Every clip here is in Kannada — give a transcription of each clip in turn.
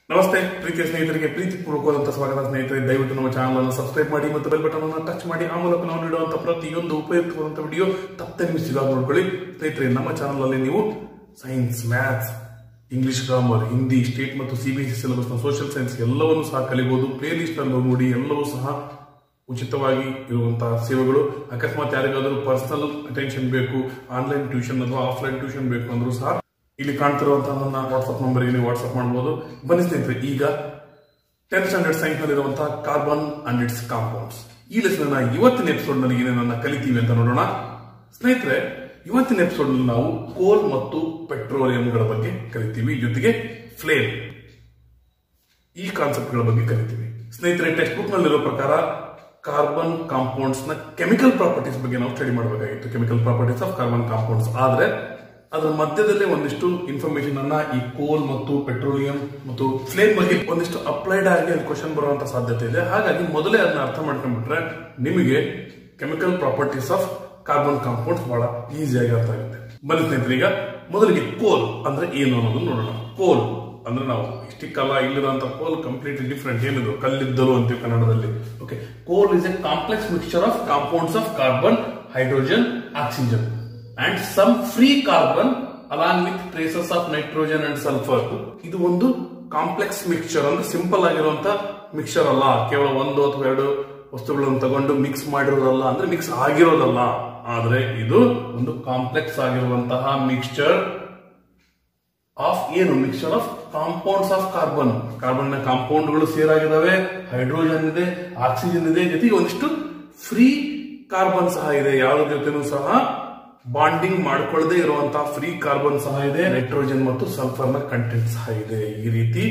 ನಮಸ್ತೆ ಪ್ರೀತಿಯ ಸ್ನೇಹಿತರಿಗೆ ಪ್ರೀತಿಪೂರ್ವಕವಾದಂತಹ ಸ್ವಾಗತ ಸ್ನೇಹಿತರೆ ದಯವಿಟ್ಟು ನಮ್ಮ ಚಾನಲ್ ಅನ್ನು ಸಬ್ಸ್ಕ್ರೈಬ್ ಮಾಡಿ ಮತ್ತು ಬೆಲ್ ಬಟನ್ ಅನ್ನು ಟಚ್ ಮಾಡಿ ಆ ಮೂಲಕ ನಾವು ನೀಡುವಂತಹ ಪ್ರತಿಯೊಂದು ಉಪಯುಕ್ತವಾದಂತಹ ವಿಡಿಯೋ ತಪ್ಪದೆ ಮಿಸ್ ಆಗಿ ನೋಡ್ಕೊಳ್ಳಿ ಸ್ನೇಹಿತರೆ ನಮ್ಮ ಚಾನಲ್ ಅಲ್ಲಿ ನೀವು science maths English grammar Hindi state ಮತ್ತು ಸಿಬಿಎಸ್ಇ ಸಿಲೆಬಸ್ ಸೋಷಿಯಲ್ ಸೈನ್ಸ್ ಎಲ್ಲವನ್ನು ಸಹ ಕಲಿಬಹುದು ಪ್ಲೇ ಲಿಸ್ಟ್ ನಲ್ಲಿ ನೋಡಿ ಎಲ್ಲವೂ ಸಹ ಉಚಿತವಾಗಿ ಇರುವಂತಹ ಸೇವೆಗಳು ಅಕಸ್ಮಾತ್ ಯಾರಿಗಾದರೂ ಪರ್ಸನಲ್ ಅಟೆನ್ಷನ್ ಬೇಕು ಆನ್ಲೈನ್ ಟ್ಯೂಷನ್ ಅಥವಾ ಆಫ್ಲೈನ್ ಟ್ಯೂಷನ್ ಬೇಕು ಅಂದ್ರೂ ಸಹ ಇಲ್ಲಿ ಕಾಣ್ತಿರುವಂತಹ ನನ್ನ ವಾಟ್ಸ್ಆಪ್ ನಂಬರ್ಗೆ ನೀವು ವಾಟ್ಸ್ಆಪ್ ಮಾಡಬಹುದು ಬನ್ನಿ ಸ್ನೇಹಿತರೆ ಈಗ ಟೆಂತ್ ಸ್ಟ್ಯಾಂಡರ್ಡ್ ಸೈನ್ಸ್ ನಲ್ಲಿರುವಂತಹ ಕಾರ್ಬನ್ ಅಂಡ್ ಇಟ್ಸ್ ಕಾಂಪೌಂಡ್ಸ್ ಈ ಲೆಸನ್ ಇವತ್ತಿನ ಎಪಿಸೋಡ್ ನಲ್ಲಿ ಏನೇನನ್ನ ಕಲಿತೀವಿ ಅಂತ ನೋಡೋಣ ಸ್ನೇಹಿತರೆ ಇವತ್ತಿನ ಎಪಿಸೋಡ್ ನಲ್ಲಿ ನಾವು ಕೋಲ್ ಮತ್ತು ಪೆಟ್ರೋಲಿಯಂಗಳ ಬಗ್ಗೆ ಕಲಿತೀವಿ ಜೊತೆಗೆ ಫ್ಲೇಮ್ ಈ ಕಾನ್ಸೆಪ್ಟ್ಗಳ ಬಗ್ಗೆ ಕಲಿತೀವಿ ಸ್ನೇಹಿತರೆ ಟೆಕ್ಸ್ಟ್ ಬುಕ್ ನಲ್ಲಿರೋ ಪ್ರಕಾರ ಕಾರ್ಬನ್ ಕಾಂಪೌಂಡ್ಸ್ ನ ಕೆಮಿಕಲ್ ಪ್ರಾಪರ್ಟೀಸ್ ಬಗ್ಗೆ ನಾವು ಸ್ಟಡಿ ಮಾಡಬೇಕಾಗಿತ್ತು chemical properties of carbon compounds ಆದ್ರೆ ಅದರ ಮಧ್ಯದಲ್ಲೇ ಒಂದಿಷ್ಟು ಇನ್ಫಾರ್ಮೇಶನ್ ಅನ್ನ ಈ ಕೋಲ್ ಮತ್ತು ಪೆಟ್ರೋಲಿಯಂ ಮತ್ತು ಫ್ಲೇಮ್ ಬಗ್ಗೆ ಒಂದಿಷ್ಟು ಅಪ್ಲೈಡ್ ಆಗಿ ಅಲ್ಲಿ ಕ್ವಶನ್ ಬರುವಂತ ಸಾಧ್ಯತೆ ಇದೆ ಹಾಗಾಗಿ ಮೊದಲೇ ಅದನ್ನ ಅರ್ಥ ಮಾಡ್ಕೊಂಡ್ಬಿಟ್ರೆ ನಿಮಗೆ chemical properties of carbon compounds ಬಹಳ ಈಸಿಯಾಗಿ ಅರ್ಥ ಆಗುತ್ತೆ ಬನ್ನಿ ಸ್ನೇಹಿತರೆ ಈಗ ಮೊದಲಿಗೆ ಕೋಲ್ ಅಂದ್ರೆ ಏನು ಅನ್ನೋದನ್ನ ನೋಡೋಣ ಕೋಲ್ ಅಂದ್ರೆ ನಾವು ಇಷ್ಟಕ್ಕೆಲ್ಲ ಇಲ್ಲಿರುವಂತ ಕೋಲ್ ಕಂಪ್ಲೀಟ್ ಡಿಫ್ರೆಂಟ್ ಏನಿದು ಕಲ್ಲಿದ್ದಲು ಅಂತೀವಿ ಕನ್ನಡದಲ್ಲಿ okay coal is a complex mixture of compounds of carbon hydrogen oxygen and some free carbon along with traces of nitrogen and sulphur ಇದು ಒಂದು ಕಾಂಪ್ಲೆಕ್ಸ್ ಮಿಕ್ಸ್ಚರ್ ಅಂದ್ರೆ ಸಿಂಪಲ್ ಆಗಿರುವಂತ ಮಿಕ್ಸ್ಚರ್ ಅಲ್ಲ ಕೇವಲ ಒಂದು ಅಥವಾ ಎರಡು ವಸ್ತುಗಳನ್ನು ತಗೊಂಡು ಮಿಕ್ಸ್ ಮಾಡಿರೋದಲ್ಲ ಅಂದ್ರೆ ಮಿಕ್ಸ್ ಆಗಿರೋದಲ್ಲ ಆದ್ರೆ ಇದು ಒಂದು ಕಾಂಪ್ಲೆಕ್ಸ್ ಆಗಿರುವಂತಹ ಮಿಕ್ಸ್ಚರ್ ಆಫ್ ಏನು mixture of compounds of carbon carbon ನ ಕಾಂಪೌಂಡ್ಗಳು ಸೇರಾಗಿದ್ದಾವೆ ಹೈಡ್ರೋಜನ್ ಇದೆ ಆಕ್ಸಿಜನ್ ಇದೆ ಜೊತೆಗೆ ಒಂದಿಷ್ಟು ಫ್ರೀ ಕಾರ್ಬನ್ ಸಹ ಇದೆ ಯಾವ್ದ್ರ ಜೊತೆನೂ ಸಹ ಬಾಂಡಿಂಗ್ ಮಾಡ್ಕೊಳ್ಳದೆ ಇರುವಂತಹ ಫ್ರೀ ಕಾರ್ಬನ್ ಸಹ ಇದೆ ನೈಟ್ರೋಜನ್ ಮತ್ತು ಸಲ್ಫರ್ ನ ಕಂಟೆಂಟ್ ಸಹ ಇದೆ ಈ ರೀತಿ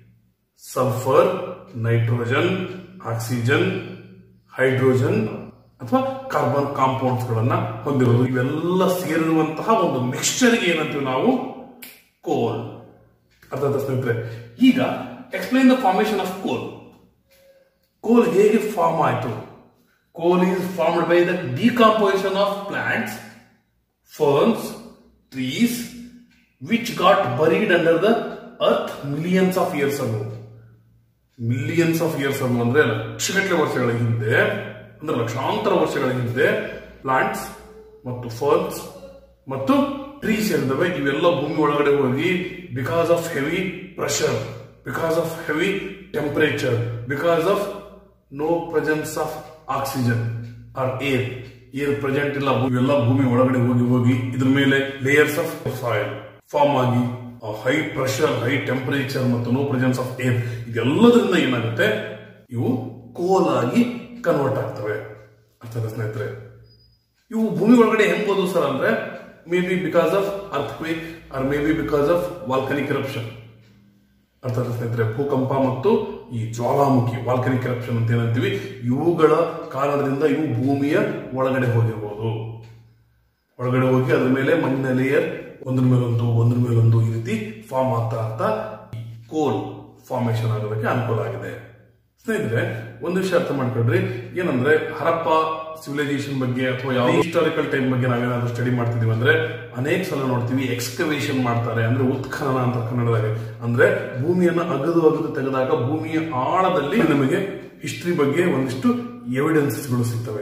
ಸಲ್ಫರ್ ನೈಟ್ರೋಜನ್ ಆಕ್ಸಿಜನ್ ಹೈಡ್ರೋಜನ್ ಅಥವಾ ಕಾರ್ಬನ್ ಕಾಂಪೌಂಡ್ಸ್ ಗಳನ್ನ ಹೊಂದಿರೋದು ಇವೆಲ್ಲ ಸೇರಿರುವಂತಹ ಒಂದು ಮಿಕ್ಸ್ಚರ್ಗೆ ಏನಂತೀವಿ ನಾವು ಕೋಲ್ ಅರ್ಥ ಆಯ್ತಾ ಸ್ನೇಹಿತರೆ ಈಗ ಎಕ್ಸ್ಪ್ಲೈನ್ ದ ಫಾರ್ಮೇಶನ್ ಆಫ್ ಕೋಲ್ ಕೋಲ್ ಹೇಗೆ ಫಾರ್ಮ್ ಆಯ್ತು coal is formed by the decomposition of plants ferns, trees, which got buried under the earth millions of years ago. Millions of years ಅನ್ನು ಅಂದ್ರೆ ಲಕ್ಷಗಟ್ಟಲೆ ವರ್ಷಗಳ ಹಿಂದೆ ಅಂದ್ರೆ ಲಕ್ಷಾಂತರ ವರ್ಷಗಳ ಹಿಂದೆ ಪ್ಲಾಂಟ್ಸ್ ಮತ್ತು ಫರ್ನ್ಸ್ ಮತ್ತು ಟ್ರೀಸ್ ಇರ್ತವೆ ಇವೆಲ್ಲ ಭೂಮಿ ಒಳಗಡೆ ಹೋಗಿ because of heavy pressure because of heavy temperature because of no presence of oxygen or air air present ಇಲ್ಲ ಇವೆಲ್ಲ ಭೂಮಿ ಒಳಗಡೆ ಹೋಗಿ ಹೋಗಿ ಇದ್ರ ಮೇಲೆ ಲೇಯರ್ಸ್ ಆಫ್ ಸಾಯಿಲ್ ಫಾರ್ಮ್ ಆಗಿ ಹೈ ಪ್ರೆಷರ್ ಹೈ ಟೆಂಪರೇಚರ್ ಮತ್ತು ನೋ ಪ್ರೆಸೆನ್ಸ್ ಆಫ್ ಏರ್ ಇದೆಲ್ಲದರಿಂದ ಏನಾಗುತ್ತೆ ಇವು ಕೋಲ್ ಆಗಿ ಕನ್ವರ್ಟ್ ಆಗ್ತವೆ ಅರ್ಥದ ಸ್ನೇಹಿತರೆ ಇವು ಭೂಮಿ ಒಳಗಡೆ ಹೆಂಗ್ ಹೋದು ಸರ್ ಅಂದ್ರೆ maybe because of earthquake or maybe because of volcanic eruption ಅರ್ಥಾತ್ ಸ್ನೇಹಿತರೆ ಭೂಕಂಪ ಮತ್ತು ಈ ಜ್ವಾಲಾಮುಖಿ ವಾಲ್ಕನಿಕ್ ಎರಪ್ಷನ್ ಅಂತ ಏನಂತೀವಿ ಇವುಗಳ ಕಾರಣದಿಂದ ಇವು ಭೂಮಿಯ ಒಳಗಡೆ ಹೋಗಿರ್ಬೋದು ಒಳಗಡೆ ಹೋಗಿ ಅದ್ರ ಮೇಲೆ ಮಣ್ಣಿನ ಲೇಯರ್ ಒಂದ್ರ ಮೇಲೊಂದು ಒಂದ್ರ ಮೇಲೊಂದು ಈ ರೀತಿ ಫಾರ್ಮ್ ಆಗ್ತಾ ಆಗ್ತಾ ಕೋಲ್ ಫಾರ್ಮೇಶನ್ ಆಗೋದಕ್ಕೆ ಅನುಕೂಲ ಆಗಿದೆ ಸ್ನೇಹಿತರೆ ಒಂದು ವಿಷಯ ಅರ್ಥ ಮಾಡ್ಕೊಳ್ರಿ ಏನಂದ್ರೆ ಹರಪ್ಪ ಸಿವಿಲೈಸೇಷನ್ ಬಗ್ಗೆ ಅಥವಾ ಯಾವ ಹಿಸ್ಟಾರಿಕಲ್ ಟೈಮ್ ಬಗ್ಗೆ ನಾವೇನಾದ್ರೂ ಸ್ಟಡಿ ಮಾಡ್ತಿದೀವಿ ಅಂದ್ರೆ ಅನೇಕ ಸಲ ನೋಡ್ತೀವಿ ಎಕ್ಸ್ಕವೇಷನ್ ಮಾಡ್ತಾರೆ ಅಂದ್ರೆ ಉತ್ಖನನ ಅಂತ ಕನ್ನಡದಾಗ ಅಂದ್ರೆ ಭೂಮಿಯನ್ನ ಅಗದು ಅಗದು ತೆಗೆದಾಗ ಭೂಮಿಯ ಆಳದಲ್ಲಿ ನಮಗೆ ಹಿಸ್ಟ್ರಿ ಬಗ್ಗೆ ಒಂದಿಷ್ಟು ಎವಿಡೆನ್ಸಸ್ಗಳು ಸಿಗ್ತವೆ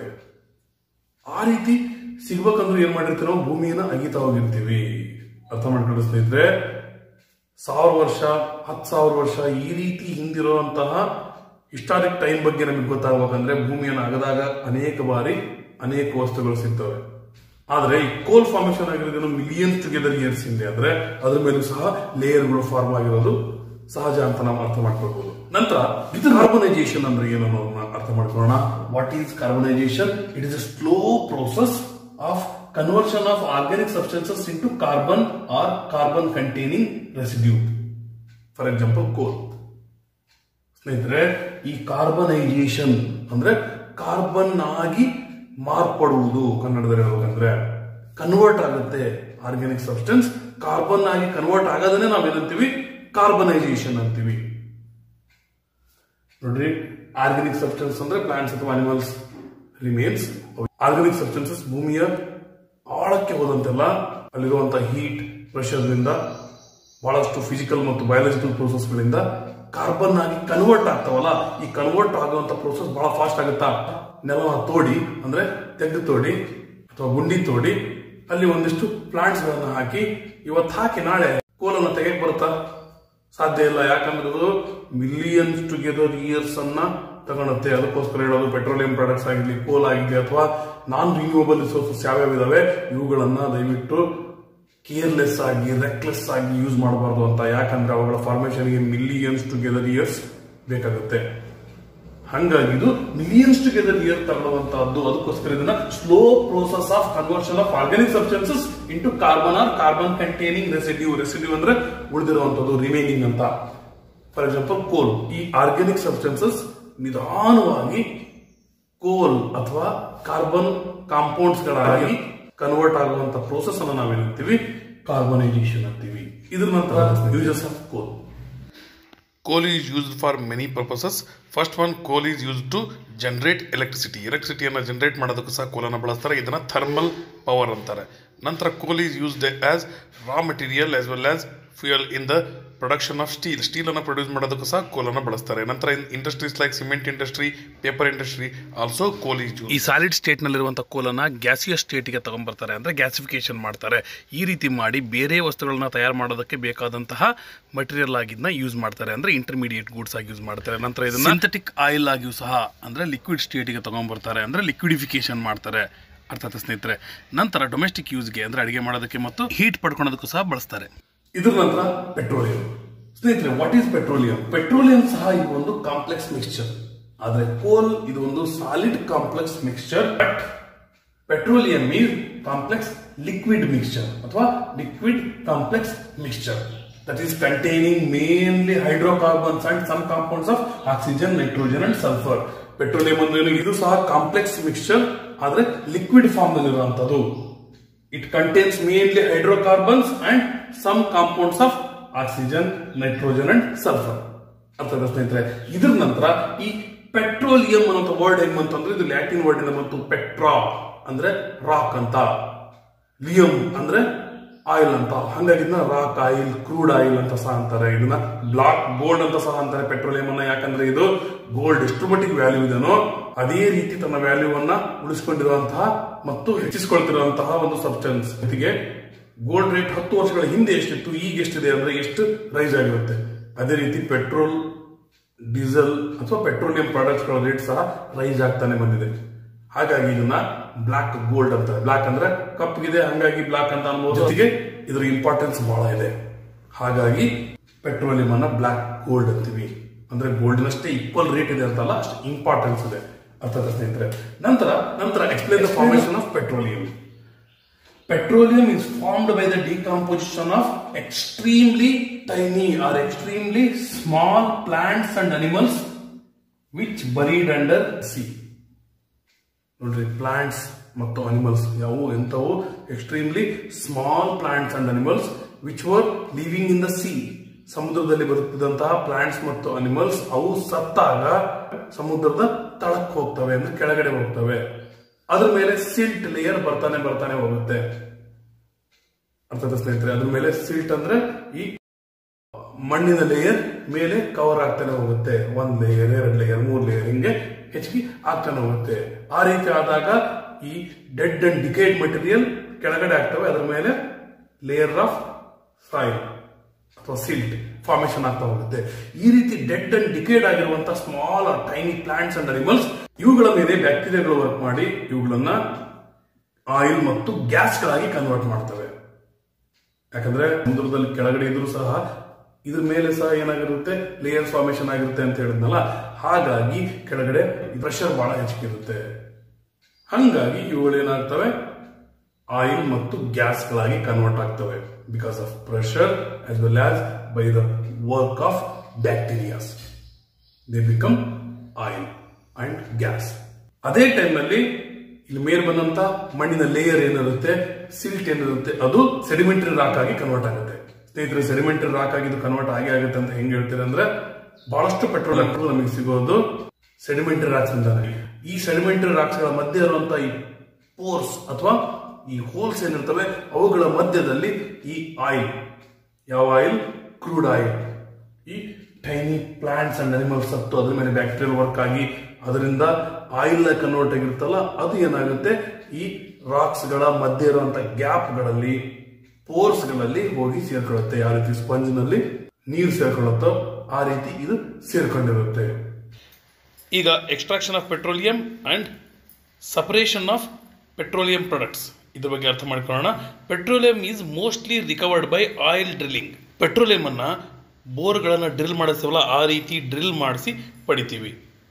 ಆ ರೀತಿ ಸಿಗ್ಬೇಕಂದ್ರೆ ಏನ್ ಮಾಡಿರ್ತೀವಿ ನಾವು ಭೂಮಿಯನ್ನ ಅಗಿತಾ ಹೋಗಿರ್ತೀವಿ ಅರ್ಥ ಮಾಡ್ಕೊಂಡು ಸ್ನೇಹಿತರೆ ಸಾವಿರ ವರ್ಷ ಹತ್ತು ಸಾವಿರ ವರ್ಷ ಈ ರೀತಿ ಹಿಂದಿರುವಂತಹ ಹಿಸ್ಟಾರಿಕ್ ಟೈಮ್ ಬಗ್ಗೆ ನಮಗೆ ಗೊತ್ತಾಗಬೇಕಂದ್ರೆ ಭೂಮಿಯನ್ನು ಅಗದಾಗ ಅನೇಕ ಬಾರಿ ಅನೇಕ ವಸ್ತುಗಳು ಸಿಗ್ತವೆ ಆದ್ರೆ ಈ ಕೋಲ್ ಫಾರ್ಮೇಶನ್ ಆಗಿರೋದೇನು ಮಿಲಿಯನ್ಸ್ ಟುಗೆದರ್ ಇಯರ್ಸ್ ಹಿಂದೆ ಅಂದ್ರೆ ಅದ್ರ ಮೇಲೂ ಸಹ ಲೇಯರ್ಗಳು ಫಾರ್ಮ್ ಆಗಿರೋದು ಸಹಜ ಅಂತ ನಾವು ಅರ್ಥ ಮಾಡ್ಕೊಳ್ಬಹುದು ನಂತರ ಇದು ಕಾರ್ಬನೈಸೇಷನ್ ಅಂದ್ರೆ ಏನು ಅನ್ನೋದನ್ನ ಅರ್ಥ ಮಾಡ್ಕೊಳ್ಳೋಣ what is carbonisation it is a slow process of conversion of organic substances into carbon or carbon containing residue for example coal ಸ್ನೇಹಿತರೆ ಈ ಕಾರ್ಬನೈಸೇಷನ್ ಅಂದ್ರೆ ಕಾರ್ಬನ್ ಆಗಿ ಮಾರ್ಪಡುವುದು ಕನ್ನಡದಲ್ಲಿ ಹೇಳ್ಬೇಕಂದ್ರೆ ಕನ್ವರ್ಟ್ ಆಗುತ್ತೆ ಆರ್ಗ್ಯಾನಿಕ್ ಸಬ್ಸ್ಟೆನ್ಸ್ ಕಾರ್ಬನ್ ಆಗಿ ಕನ್ವರ್ಟ್ ಆಗೋದನ್ನೇ ನಾವೇನಂತೀವಿ ಕಾರ್ಬನೈಸೇಷನ್ ಅಂತೀವಿ ನೋಡ್ರಿ ಆರ್ಗ್ಯಾನಿಕ್ ಸಬ್ಸ್ಟೆನ್ಸ್ ಅಂದ್ರೆ ಪ್ಲಾಂಟ್ಸ್ ಅಥವಾ ಅನಿಮಲ್ಸ್ ರಿಮೇನ್ಸ್ ಆರ್ಗ್ಯಾನಿಕ್ ಸಬ್ಸ್ಟೆನ್ಸಸ್ ಭೂಮಿಯ ಆಳಕ್ಕೆ ಹೋದಂತೆಲ್ಲ ಅಲ್ಲಿರುವಂತಹ ಹೀಟ್ ಪ್ರೆಷರ್ನಿಂದ ಬಹಳಷ್ಟು ಫಿಸಿಕಲ್ ಮತ್ತು ಬಯಾಲಜಿಕಲ್ ಪ್ರೋಸೆಸ್ಗಳಿಂದ ಕಾರ್ಬನ್ ಆಗಿ ಕನ್ವರ್ಟ್ ಆಗ್ತಾವಲ್ಲ ಈ ಕನ್ವರ್ಟ್ ಆಗುವಂತ ಪ್ರೋಸೆಸ್ ಬಹಳ ಫಾಸ್ಟ್ ಆಗುತ್ತಾ ನೆಲನ ತೋಡಿ ಅಂದ್ರೆ ತೆಗೆದು ತೋಡಿ ಅಥವಾ ಗುಂಡಿ ತೋಡಿ ಅಲ್ಲಿ ಒಂದಿಷ್ಟು ಪ್ಲಾಂಟ್ಸ್ ಗಳನ್ನ ಹಾಕಿ ಇವತ್ತು ಹಾಕಿ ನಾಳೆ ಕೋಲನ್ನ ತೆಗೆಯಕ್ ಬರುತ್ತಾ ಸಾಧ್ಯ ಇಲ್ಲ ಯಾಕಂದ್ರೆ ಅದು ಮಿಲಿಯನ್ಸ್ ಟುಗೆದರ್ ಇಯರ್ಸ್ ಅನ್ನ ತಗೊಳುತ್ತೆ ಅದಕ್ಕೋಸ್ಕರ ಹೇಳೋದು ಪೆಟ್ರೋಲಿಯಂ ಪ್ರಾಡಕ್ಟ್ಸ್ ಆಗಿರ್ಲಿ ಕೋಲ್ ಆಗಿರ್ಲಿ ಅಥವಾ ನಾನ್ ರಿನ್ಯೂವಬಲ್ ರಿಸೋರ್ಸಸ್ ಯಾವ್ಯಾವ ಇದಾವೆ ಇವುಗಳನ್ನ ದಯವಿಟ್ಟು ಕೇರ್ಲೆಸ್ ಆಗಿ ರೆಕ್ಲೆಸ್ ಆಗಿ ಯೂಸ್ ಮಾಡಬಾರ್ದು ಅಂತ ಯಾಕಂದ್ರೆ ಅವುಗಳ ಫಾರ್ಮೇಶನ್ಗೆ ಮಿಲಿಯನ್ಸ್ ಟುಗೆದರ್ ಇಯರ್ಸ್ ಬೇಕಾಗುತ್ತೆ ಹಂಗಾಗಿ ಇದು ಮಿಲಿಯನ್ಸ್ ಟುಗೆದರ್ ಇಯರ್ ತಗೊಳ್ಳುವಂತಹದ್ದು ಅದಕ್ಕೋಸ್ಕರ ಇದನ್ನ slow process of conversion of organic substances into carbon or carbon containing residue residue ಅಂದ್ರೆ ಉಳಿದಿರುವಂತದ್ದು ರಿಮೈನಿಂಗ್ ಅಂತ ಫಾರ್ ಎಕ್ಸಾಂಪಲ್ ಕೋಲ್ ಈ ಆರ್ಗ್ಯಾನಿಕ್ ಸಬ್ಸ್ಟೆನ್ಸಸ್ ನಿಧಾನವಾಗಿ ಕೋಲ್ ಅಥವಾ ಕಾರ್ಬನ್ ಕಾಂಪೌಂಡ್ಸ್ ಗಳಾಗಿ ಕನ್ವರ್ಟ್ ಆಗುವಂತ ಪ್ರೋಸೆಸ್ ಅನ್ನು ನಾವೇನಂತೀವಿ ಕಾರ್ಬನೈಸೇಷನ್ ಅಂತೀವಿ ಇದ್ರ ನಂತರ uses of coal Coal is used for many purposes. First one, coal is used to generate electricity. ಎಲೆಕ್ಟ್ರಿಸಿಟಿಯನ್ನು ಜನರೇಟ್ ಮಾಡೋದಕ್ಕೂ ಸಹ ಕೋಲನ್ನು ಬಳಸ್ತಾರೆ ಇದನ್ನು ಥರ್ಮಲ್ ಪವರ್ ಅಂತಾರೆ ನಂತರ coal is used as raw material as well as fuel in the production of steel ಸ್ಟೀಲನ್ನು ಪ್ರೊಡ್ಯೂಸ್ ಮಾಡೋದಕ್ಕೂ ಸಹ ಕೋಲನ್ನು ಬಳಸ್ತಾರೆ ನಂತರ industries like cement industry paper industry also coal is use ಈ ಸಾಲಿಡ್ ಸ್ಟೇಟ್ ನಲ್ಲಿರುವಂಥ ಕೋಲನ್ನ ಗ್ಯಾಸಿಯಸ್ ಸ್ಟೇಟ್ಗೆ ತಗೊಂಡ್ಬರ್ತಾರೆ ಅಂದ್ರೆ ಗ್ಯಾಸಿಫಿಕೇಶನ್ ಮಾಡ್ತಾರೆ ಈ ರೀತಿ ಮಾಡಿ ಬೇರೆ ವಸ್ತುಗಳನ್ನ ತಯಾರು ಮಾಡೋದಕ್ಕೆ ಬೇಕಾದಂತಹ ಮಟೀರಿಯಲ್ ಆಗಿದ್ನ ಯೂಸ್ ಮಾಡ್ತಾರೆ ಅಂದ್ರೆ ಇಂಟರ್ಮೀಡಿಯೇಟ್ ಗೂಡ್ಸ್ ಆಗಿ ಯೂಸ್ ಮಾಡ್ತಾರೆ ನಂತರ ಇದನ್ನ ಸಿಂಥೆಟಿಕ್ ಆಯಿಲ್ ಆಗಿಯೂ ಸಹ ಅಂದ್ರೆ ಲಿಕ್ವಿಡ್ ಸ್ಟೇಟ್ಗೆ ತಗೊಂಡ್ಬರ್ತಾರೆ ಅಂದ್ರೆ ಲಿಕ್ವಿಡಿಫಿಕೇಶನ್ ಮಾಡ್ತಾರೆ ಅರ್ಥಾತ್ ಸ್ನೇಹಿತರೆ ನಂತರ ಡೊಮೆಸ್ಟಿಕ್ ಯೂಸ್ಗೆ ಅಂದ್ರೆ ಅಡಿಗೆ ಮಾಡೋದಕ್ಕೆ ಮತ್ತು ಹೀಟ್ ಪಡ್ಕೊಳ್ಳೋದಕ್ಕೂ ಸಹ ಬಳಸ್ತಾರೆ ಇದ್ರ ನಂತರ ಪೆಟ್ರೋಲಿಯಂ ಸ್ನೇಹಿತರೆ ವಾಟ್ ಈಸ್ ಪೆಟ್ರೋಲಿಯಂ ಪೆಟ್ರೋಲಿಯಂ ಸಹ ಇದು ಒಂದು ಕಾಂಪ್ಲೆಕ್ಸ್ ಮಿಕ್ಸ್ಚರ್ ಆದ್ರೆ ಕೋಲ್ ಇದು ಒಂದು solid complex mixture but petroleum is complex liquid mixture ಅಥವಾ liquid complex mixture that is containing mainly hydrocarbons and some compounds of oxygen nitrogen and sulphur petroleum ಅಂದ್ರೆ ಇದು ಸಹ ಕಾಂಪ್ಲೆಕ್ಸ್ ಮಿಕ್ಸ್ಚರ್ ಆದ್ರೆ ಲಿಕ್ವಿಡ್ ಫಾರ್ಮ್ ನಲ್ಲಿರುವಂತದ್ದು it contains mainly hydrocarbons and some compounds of oxygen nitrogen and sulphur ಅರ್ಥದ ಸ್ನೇಹಿತರೆ ಇದ್ರ ನಂತರ ಈ ಪೆಟ್ರೋಲಿಯಂ ಅನ್ನೋ ವರ್ಡ್ ಹೆಂಗ್ ಬಂತಂದ್ರೆ ಇದು ಲ್ಯಾಟಿನ್ ವರ್ಡ್ ಇಂದ ಬಂತು ಪೆಟ್ರಾ ಅಂದ್ರೆ ರಾಕ್ ಅಂತ ಲಿಯಂ ಅಂದ್ರೆ ಆಯಿಲ್ ಅಂತ ಹಂಗಾಗಿ ಇದನ್ನ ರಾಕ್ ಆಯಿಲ್ ಕ್ರೂಡ್ ಆಯಿಲ್ ಅಂತ ಸಹ ಅಂತಾರೆ ಇದನ್ನ ಬ್ಲಾಕ್ ಗೋಲ್ಡ್ ಅಂತ ಸಹ ಅಂತಾರೆ ಪೆಟ್ರೋಲಿಯಂ ಅನ್ನ ಯಾಕಂದ್ರೆ ಇದು ಗೋಲ್ಡ್ ಎಷ್ಟು ಮಟ್ಟಿಗೆ ವ್ಯಾಲ್ಯೂ ಇದೆನೋ ಅದೇ ರೀತಿ ತನ್ನ ವ್ಯಾಲ್ಯೂವನ್ನ ಉಳಿಸಿಕೊಂಡಿರುವಂತಹ ಮತ್ತು ಹೆಚ್ಚಿಸಿಕೊಳ್ತಿರುವಂತಹ ಒಂದು ಸಬ್ಸ್ಟೆನ್ಸ್ ಜೊತೆಗೆ ಗೋಲ್ಡ್ ರೇಟ್ ಹತ್ತು ವರ್ಷಗಳ ಹಿಂದೆ ಎಷ್ಟಿತ್ತು ಈಗ ಎಷ್ಟಿದೆ ಅಂದ್ರೆ ಎಷ್ಟು ರೈಸ್ ಆಗಿರುತ್ತೆ ಅದೇ ರೀತಿ ಪೆಟ್ರೋಲ್ ಡೀಸೆಲ್ ಅಥವಾ ಪೆಟ್ರೋಲಿಯಂ ಪ್ರಾಡಕ್ಟ್ಸ್ ಗಳ ರೇಟ್ ಸಹ ರೈಸ್ ಆಗ್ತಾನೆ ಬಂದಿದೆ ಹಾಗಾಗಿ ಇದನ್ನ ಬ್ಲಾಕ್ ಗೋಲ್ಡ್ ಅಂತಾರೆ ಬ್ಲಾಕ್ ಅಂದ್ರೆ ಕಪ್ಪಗಿದೆ ಹಂಗಾಗಿ ಬ್ಲಾಕ್ ಅಂತ ಅನ್ಬೋದು ಜೊತೆಗೆ ಇದರ ಇಂಪಾರ್ಟೆನ್ಸ್ ಬಹಳ ಇದೆ ಹಾಗಾಗಿ ಪೆಟ್ರೋಲಿಯಂ ಅನ್ನ ಬ್ಲಾಕ್ ಗೋಲ್ಡ್ ಅಂತೀವಿ ಅಂದ್ರೆ ಗೋಲ್ಡ್ನಷ್ಟೇ ಈಕ್ವಲ್ ರೇಟ್ ಇದೆ ಅಂತಲ್ಲ ಅಷ್ಟು ಇಂಪಾರ್ಟೆನ್ಸ್ ಇದೆ ಅರ್ಥದ ಸ್ನೇಹಿತರೆ ನಂತರ ನಂತರ explain the formation of petroleum Petroleum is formed by the decomposition of extremely tiny or extremely small plants and animals which buried under sea. ನೋಡ್ರಿ ಪ್ಲಾಂಟ್ಸ್ ಮತ್ತು ಅನಿಮಲ್ಸ್ ಯಾವುವು ಎಂಥವು extremely small plants and animals which were living in the sea ಸಮುದ್ರದಲ್ಲಿ ಬರುತ್ತಿದ್ದಂತಹ ಪ್ಲಾಂಟ್ಸ್ ಮತ್ತು ಅನಿಮಲ್ಸ್ ಅವು ಸತ್ತಾಗ ಸಮುದ್ರದ ತಳಕ್ಕೆ ಹೋಗ್ತವೆ ಅಂದ್ರೆ ಕೆಳಗಡೆ ಹೋಗ್ತವೆ ಅದ್ರ ಮೇಲೆ ಸಿಲ್ಟ್ ಲೇಯರ್ ಬರ್ತಾನೆ ಬರ್ತಾನೆ ಹೋಗುತ್ತೆ ಅರ್ಥದ ಸ್ನೇಹಿತರೆ ಅದ್ರ ಮೇಲೆ ಸಿಲ್ಟ್ ಅಂದ್ರೆ ಈ ಮಣ್ಣಿನ ಲೇಯರ್ ಮೇಲೆ ಕವರ್ ಆಗ್ತಾನೆ ಹೋಗುತ್ತೆ ಒಂದ್ ಲೇಯರ್ ಎರಡ್ ಲೇಯರ್ ಮೂರ್ ಲೇಯರ್ ಹಿಂಗೆ ಹೆಚ್ಚಿಗೆ ಆಗ್ತಾನೆ ಹೋಗುತ್ತೆ ಆ ರೀತಿ ಆದಾಗ ಈ ಡೆಡ್ ಅಂಡ್ ಡಿಕೇಡ್ ಮಟೀರಿಯಲ್ ಕೆಳಗಡೆ ಆಗ್ತವೆ ಅದ್ರ ಮೇಲೆ ಲೇಯರ್ ಆಫ್ ಸಾಯಿಲ್ ಅಥವಾ ಸಿಲ್ಟ್ ಫಾರ್ಮೇಶನ್ ಆಗ್ತಾ ಹೋಗುತ್ತೆ ಈ ರೀತಿ ಡೆಡ್ ಅಂಡ್ ಡಿಕೇಡ್ ಆಗಿರುವಂತಹ small tiny plants and animals ಇವುಗಳ ಮೇಲೆ ಬ್ಯಾಕ್ಟೀರಿಯಾಗಳು ವರ್ಕ್ ಮಾಡಿ ಇವುಗಳನ್ನ ಆಯಿಲ್ ಮತ್ತು ಗ್ಯಾಸ್ಗಳಾಗಿ ಕನ್ವರ್ಟ್ ಮಾಡ್ತವೆ ಯಾಕಂದ್ರೆ ಸಮುದ್ರದಲ್ಲಿ ಕೆಳಗಡೆ ಇದ್ರೂ ಸಹ ಇದ್ರ ಮೇಲೆ ಸಹ ಏನಾಗಿರುತ್ತೆ ಲೇಯರ್ ಫಾರ್ಮೇಶನ್ ಆಗಿರುತ್ತೆ ಅಂತ ಹೇಳಿದ್ನಲ್ಲ ಹಾಗಾಗಿ ಕೆಳಗಡೆ ಪ್ರೆಷರ್ ಬಹಳ ಹೆಚ್ಚಿಗಿರುತ್ತೆ ಹಂಗಾಗಿ ಇವುಗಳು ಏನಾಗ್ತವೆ ಆಯಿಲ್ ಮತ್ತು ಗ್ಯಾಸ್ಗಳಾಗಿ ಕನ್ವರ್ಟ್ ಆಗ್ತವೆ because of pressure as well as by the work of bacterias they become oil and gas ಅದೇ ಟೈಮ್ನಲ್ಲಿ ಇಲ್ಲಿ ಮೇಲ್ ಬಂದಂತ ಮಣ್ಣಿನ ಲೇಯರ್ ಏನಿರುತ್ತೆ ಸಿಲ್ಟ್ ಏನಿರುತ್ತೆ ಅದು ಸೆಡಿಮೆಂಟರಿ ರಾಕ್ ಆಗಿ ಕನ್ವರ್ಟ್ ಆಗುತ್ತೆ ಸ್ನೇಹಿತರೆ ಸೆಡಿಮೆಂಟರಿ ರಾಕ್ ಆಗಿ ಇದು ಕನ್ವರ್ಟ್ ಆಗಿ ಆಗುತ್ತೆ ಅಂತ ಹೆಂಗ್ ಹೇಳ್ತೀರ ಅಂದ್ರೆ ಬಹಳಷ್ಟು ಪೆಟ್ರೋಲ್ ಪೆಟ್ರೋಲ್ ನಮಗೆ ಸಿಗೋದು ಸೆಡಿಮೆಂಟರಿ ರಾಕ್ಸ್ ಇಂದಾನೆ ಈ ಸೆಡಿಮೆಂಟರಿ ರಾಕ್ಸ್ ಗಳ ಮಧ್ಯೆ ಇರುವಂತಹ ಈ ಪೋರ್ಸ್ ಅಥವಾ ಈ ಹೋಲ್ಸ್ ಏನಿರ್ತವೆ ಅವುಗಳ ಮಧ್ಯದಲ್ಲಿ ಈ ಆಯಿಲ್ ಯಾವ ಆಯಿಲ್ ಕ್ರೂಡ್ ಆಯಿಲ್ ಈ ಟೈನಿ ಪ್ಲಾಂಟ್ಸ್ ಅಂಡ್ ಅನಿಮಲ್ಸ್ ಸತ್ತು ಅದ್ರ ಮೇಲೆ ಬ್ಯಾಕ್ಟೀರಿಯಲ್ ವರ್ಕ್ ಆಗಿ ಅದರಿಂದ ಆಯಿಲ್ ಕನ್ವರ್ಟ್ ಆಗಿರುತ್ತಲ್ಲ ಅದು ಏನಾಗುತ್ತೆ ಈ ರಾಕ್ಸ್ ಗಳ ಮಧ್ಯೆ ಇರುವಂತ ಗ್ಯಾಪ್ ಗಳಲ್ಲಿ ಪೋರ್ಸ್ ಗಳಲ್ಲಿ ಹೋಗಿ ಸೇರ್ಕೊಳ್ಳುತ್ತೆ ಯಾವ ರೀತಿ ಸ್ಪಂಜ್ ನಲ್ಲಿ ನೀರು ಸೇರ್ಕೊಳ್ಳುತ್ತೋ ಆ ರೀತಿ ಇದು ಸೇರ್ಕೊಂಡಿರುತ್ತೆ ಈಗ extraction of petroleum and separation of petroleum products ಇದ್ರ ಬಗ್ಗೆ ಅರ್ಥ ಮಾಡ್ಕೊಳ್ಳೋಣ petroleum is mostly recovered by oil drilling ಪೆಟ್ರೋಲಿಯಮನ್ನು ಬೋರ್ಗಳನ್ನು ಡ್ರಿಲ್ ಮಾಡಿಸ್ತೀವಲ್ಲ ಆ ರೀತಿ ಡ್ರಿಲ್ ಮಾಡಿಸಿ ಪಡಿತೀವಿ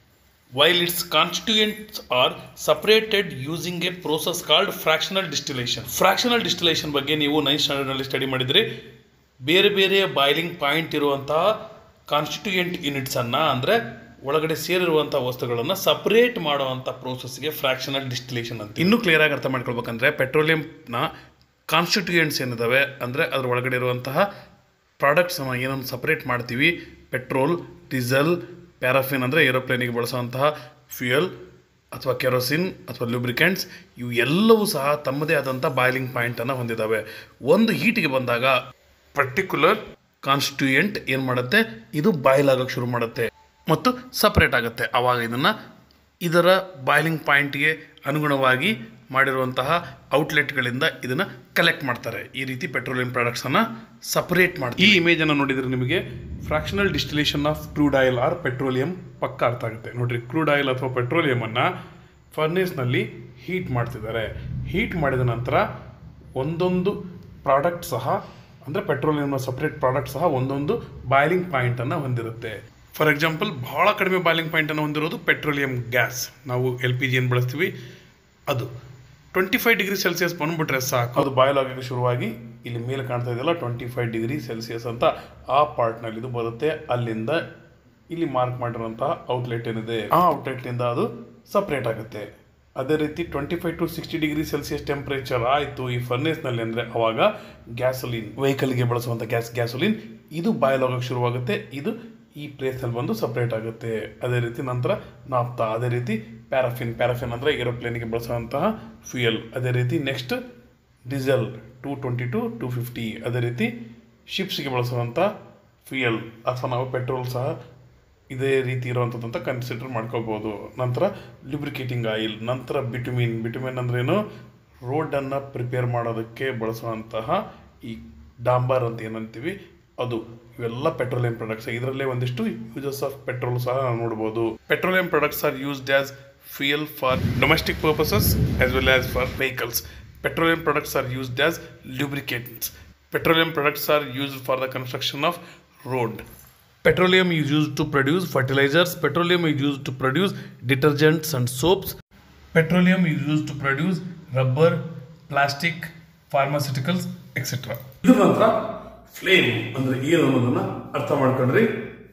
while its constituents are separated using a process called fractional distillation fractional distillation ಬಗ್ಗೆ ನೀವು ನೈನ್ ಸ್ಟ್ಯಾಂಡರ್ಡ್ನಲ್ಲಿ ಸ್ಟಡಿ ಮಾಡಿದರೆ ಬೇರೆ ಬೇರೆ ಬಾಯ್ಲಿಂಗ್ ಪಾಯಿಂಟ್ ಇರುವಂತಹ ಕಾನ್ಸ್ಟಿಟ್ಯೂಯೆಂಟ್ ಯೂನಿಟ್ಸನ್ನು ಅಂದರೆ ಒಳಗಡೆ ಸೇರಿರುವಂಥ ವಸ್ತುಗಳನ್ನು ಸಪರೇಟ್ ಮಾಡುವಂಥ ಪ್ರೋಸೆಸ್ಗೆ ಫ್ರಾಕ್ಷನಲ್ ಡಿಸ್ಟಿಲೇಷನ್ ಅಂತ ಇನ್ನೂ ಕ್ಲಿಯರ್ ಆಗಿ ಅರ್ಥ ಮಾಡ್ಕೊಳ್ಬೇಕಂದ್ರೆ ಪೆಟ್ರೋಲಿಯಂನ ಕಾನ್ಸ್ಟಿಟ್ಯೂಯೆಂಟ್ಸ್ ಏನಿದಾವೆ ಅಂದರೆ ಅದ್ರ ಒಳಗಡೆ ಇರುವಂತಹ ಪ್ರಾಡಕ್ಟ್ಸನ್ನು ಏನನ್ನು ಸಪರೇಟ್ ಮಾಡ್ತೀವಿ ಪೆಟ್ರೋಲ್ ಡೀಸೆಲ್ ಪ್ಯಾರಾಫಿನ್ ಅಂದರೆ ಏರೋಪ್ಲೇನಿಗೆ ಬಳಸುವಂತಹ ಫ್ಯೂಯಲ್ ಅಥವಾ ಕೆರೋಸಿನ್ ಅಥವಾ ಲೂಬ್ರಿಕೆಂಟ್ಸ್ ಇವು ಎಲ್ಲವೂ ಸಹ ತಮ್ಮದೇ ಆದಂಥ ಬಾಯ್ಲಿಂಗ್ ಪಾಯಿಂಟನ್ನು ಹೊಂದಿದ್ದಾವೆ ಒಂದು ಹೀಟಿಗೆ ಬಂದಾಗ ಪರ್ಟಿಕ್ಯುಲರ್ ಕಾನ್ಸ್ಟಿಟ್ಯೂಯೆಂಟ್ ಏನು ಮಾಡುತ್ತೆ ಇದು ಬಾಯ್ಲ್ ಆಗೋಕ್ಕೆ ಶುರು ಮಾಡುತ್ತೆ ಮತ್ತು ಸಪ್ರೇಟ್ ಆಗುತ್ತೆ ಆವಾಗ ಇದನ್ನು ಇದರ ಬಾಯ್ಲಿಂಗ್ ಪಾಯಿಂಟ್ಗೆ ಅನುಗುಣವಾಗಿ ಮಾಡಿರುವಂತಹ ಔಟ್ಲೆಟ್ಗಳಿಂದ ಇದನ್ನು ಕಲೆಕ್ಟ್ ಮಾಡ್ತಾರೆ ಈ ರೀತಿ ಪೆಟ್ರೋಲಿಯಂ ಪ್ರಾಡಕ್ಟ್ಸನ್ನು ಸಪರೇಟ್ ಮಾಡಿ ಈ ಇಮೇಜನ್ನು ನೋಡಿದರೆ ನಿಮಗೆ fractional distillation of crude oil or petroleum ಪಕ್ಕ ಅರ್ಥ ಆಗುತ್ತೆ ನೋಡ್ರಿ ಕ್ರೂಡ್ ಆಯಿಲ್ ಅಥವಾ ಪೆಟ್ರೋಲಿಯಮನ್ನು ಫರ್ನೇಸ್ನಲ್ಲಿ ಹೀಟ್ ಮಾಡ್ತಿದ್ದಾರೆ ಹೀಟ್ ಮಾಡಿದ ನಂತರ ಒಂದೊಂದು ಪ್ರಾಡಕ್ಟ್ ಸಹ ಅಂದರೆ ಪೆಟ್ರೋಲಿಯಂನ ಸಪ್ರೇಟ್ ಪ್ರಾಡಕ್ಟ್ ಸಹ ಒಂದೊಂದು ಬಾಯ್ಲಿಂಗ್ ಪಾಯಿಂಟನ್ನು ಹೊಂದಿರುತ್ತೆ ಫಾರ್ ಎಕ್ಸಾಂಪಲ್ ಭಾಳ ಕಡಿಮೆ ಬಾಯ್ಲಿಂಗ್ ಪಾಯಿಂಟನ್ನು ಹೊಂದಿರೋದು ಪೆಟ್ರೋಲಿಯಂ ಗ್ಯಾಸ್ ನಾವು ಎಲ್ ಪಿ ಜಿ ಏನು ಬಳಸ್ತೀವಿ ಅದು ಟ್ವೆಂಟಿ ಫೈವ್ ಡಿಗ್ರಿ ಸೆಲ್ಸಿಯಸ್ ಬಂದ್ಬಿಟ್ರೆ ಸಾಕು ಅದು ಬಾಯ್ಲ್ ಆಗೋಕ್ಕೆ ಶುರುವಾಗಿ ಇಲ್ಲಿ ಮೇಲೆ ಕಾಣ್ತಾ ಇದೆಯಲ್ಲ ಟ್ವೆಂಟಿ ಫೈವ್ ಡಿಗ್ರಿ ಸೆಲ್ಸಿಯಸ್ ಅಂತ ಆ ಪಾರ್ಟ್ನಲ್ಲಿ ಇದು ಬರುತ್ತೆ ಅಲ್ಲಿಂದ ಇಲ್ಲಿ ಮಾರ್ಕ್ ಮಾಡಿರುವಂತಹ ಔಟ್ಲೆಟ್ ಏನಿದೆ ಆ ಔಟ್ಲೆಟ್ನಿಂದ ಅದು ಸಪ್ರೇಟ್ ಆಗುತ್ತೆ ಅದೇ ರೀತಿ twenty five to sixty degree Celsius temperature ಆಯಿತು ಈ ಫರ್ನೇಸ್ನಲ್ಲಿ ಅಂದರೆ ಅವಾಗ ಗ್ಯಾಸೋಲಿನ್ ವೆಹಿಕಲ್ಗೆ ಬಳಸುವಂಥ ಗ್ಯಾಸ್ ಗ್ಯಾಸೋಲಿನ್ ಇದು ಬಾಯ್ಲ್ ಆಗೋಕ್ಕೆ ಶುರುವಾಗುತ್ತೆ ಇದು ಈ ಪ್ಲೇಸ್ನಲ್ಲಿ ಬಂದು ಸಪ್ರೇಟ್ ಆಗುತ್ತೆ ಅದೇ ರೀತಿ ನಂತರ ನಾಪ್ತಾ ಅದೇ ರೀತಿ ಪ್ಯಾರಾಫಿನ್ ಪ್ಯಾರಾಫಿನ್ ಅಂದರೆ ಏರೋಪ್ಲೇನಿಗೆ ಬಳಸುವಂತಹ ಫ್ಯೂಯಲ್ ಅದೇ ರೀತಿ next diesel two twenty to two fifty ಅದೇ ರೀತಿ ಶಿಪ್ಸ್ಗೆ ಬಳಸುವಂಥ ಫ್ಯೂಯಲ್ ಅಥವಾ ನಾವು ಪೆಟ್ರೋಲ್ ಸಹ ಇದೇ ರೀತಿ ಇರುವಂಥದ್ದು ಅಂತ ಕನ್ಸಿಡರ್ ಮಾಡ್ಕೋಬೋದು ನಂತರ ಲ್ಯೂಬ್ರಿಕೇಟಿಂಗ್ ಆಯಿಲ್ ನಂತರ ಬಿಟುಮಿನ್ ಬಿಟುಮಿನ್ ಅಂದ್ರೇನು ರೋಡನ್ನು ಪ್ರಿಪೇರ್ ಮಾಡೋದಕ್ಕೆ ಬಳಸುವಂತಹ ಈ ಡಾಂಬರ್ ಅಂತ ಏನಂತೀವಿ ಅದು ಇವೆಲ್ಲ ಪೆಟ್ರೋಲಿಯಂ ಪ್ರಾಡಕ್ಟ್ಸ್ ಇದರಲ್ಲೇ ಒಂದಿಷ್ಟು ಯೂಸಸ್ ಆಫ್ ಪೆಟ್ರೋಲ್ ಸಹ ನಾವು ನೋಡ್ಬೋದು petroleum products are used as fuel for domestic purposes as well as for vehicles petroleum products are used as lubricants petroleum products are used for the construction of road petroleum is used to produce fertilizers petroleum is used to produce detergents and soaps petroleum is used to produce rubber plastic pharmaceuticals etc ಇದ್ರ ನಂತರ ಫ್ಲೇಮ್ ಅಂದ್ರೆ ಏನು ಅನ್ನೋದನ್ನ ಅರ್ಥ ಮಾಡ್ಕೊಂಡ್ರಿ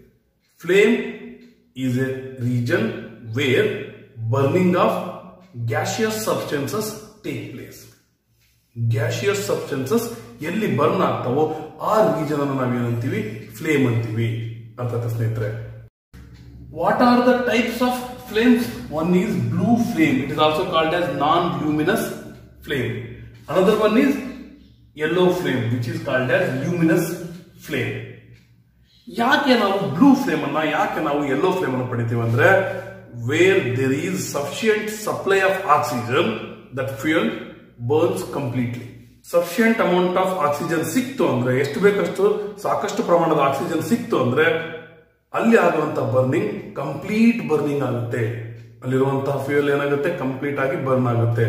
flame is a region where burning of gaseous substances take place gaseous substances ಎಲ್ಲಿ ಬರ್ನ್ ಆಗ್ತಾವೋ ಆ ರೀಜನ್ ಅನ್ನು ನಾವೇನಂತೀವಿ ಫ್ಲೇಮ್ ಅಂತೀವಿ ಅರ್ಥ ಸ್ನೇಹಿತರೆ what are the types of flames one is blue flame it is also called as non luminous flame another one is yellow flame which is called as luminous flame ಯಾಕೆ ನಾವು ಬ್ಲೂ ಫ್ಲೇಮ್ ಅನ್ನ ಯಾಕೆ ನಾವು ಯೆಲ್ಲೋ ಫ್ಲೇಮ್ ಅನ್ನು ಪಡಿತೀವಿ ಅಂದ್ರೆ where there is sufficient supply of oxygen that fuel burns completely sufficient amount of oxygen ಸಿಕ್ತು ಅಂದ್ರೆ ಎಷ್ಟು ಬೇಕಷ್ಟು ಸಾಕಷ್ಟು ಪ್ರಮಾಣದ ಆಕ್ಸಿಜನ್ ಸಿಕ್ತು ಅಂದ್ರೆ ಅಲ್ಲಿ ಆಗುವಂತ ಬರ್ನಿಂಗ್ ಕಂಪ್ಲೀಟ್ ಬರ್ನಿಂಗ್ ಆಗುತ್ತೆ ಅಲ್ಲಿರುವಂತಹ ಫ್ಯೂಯಲ್ ಏನಾಗುತ್ತೆ ಕಂಪ್ಲೀಟ್ ಆಗಿ ಬರ್ನ್ ಆಗುತ್ತೆ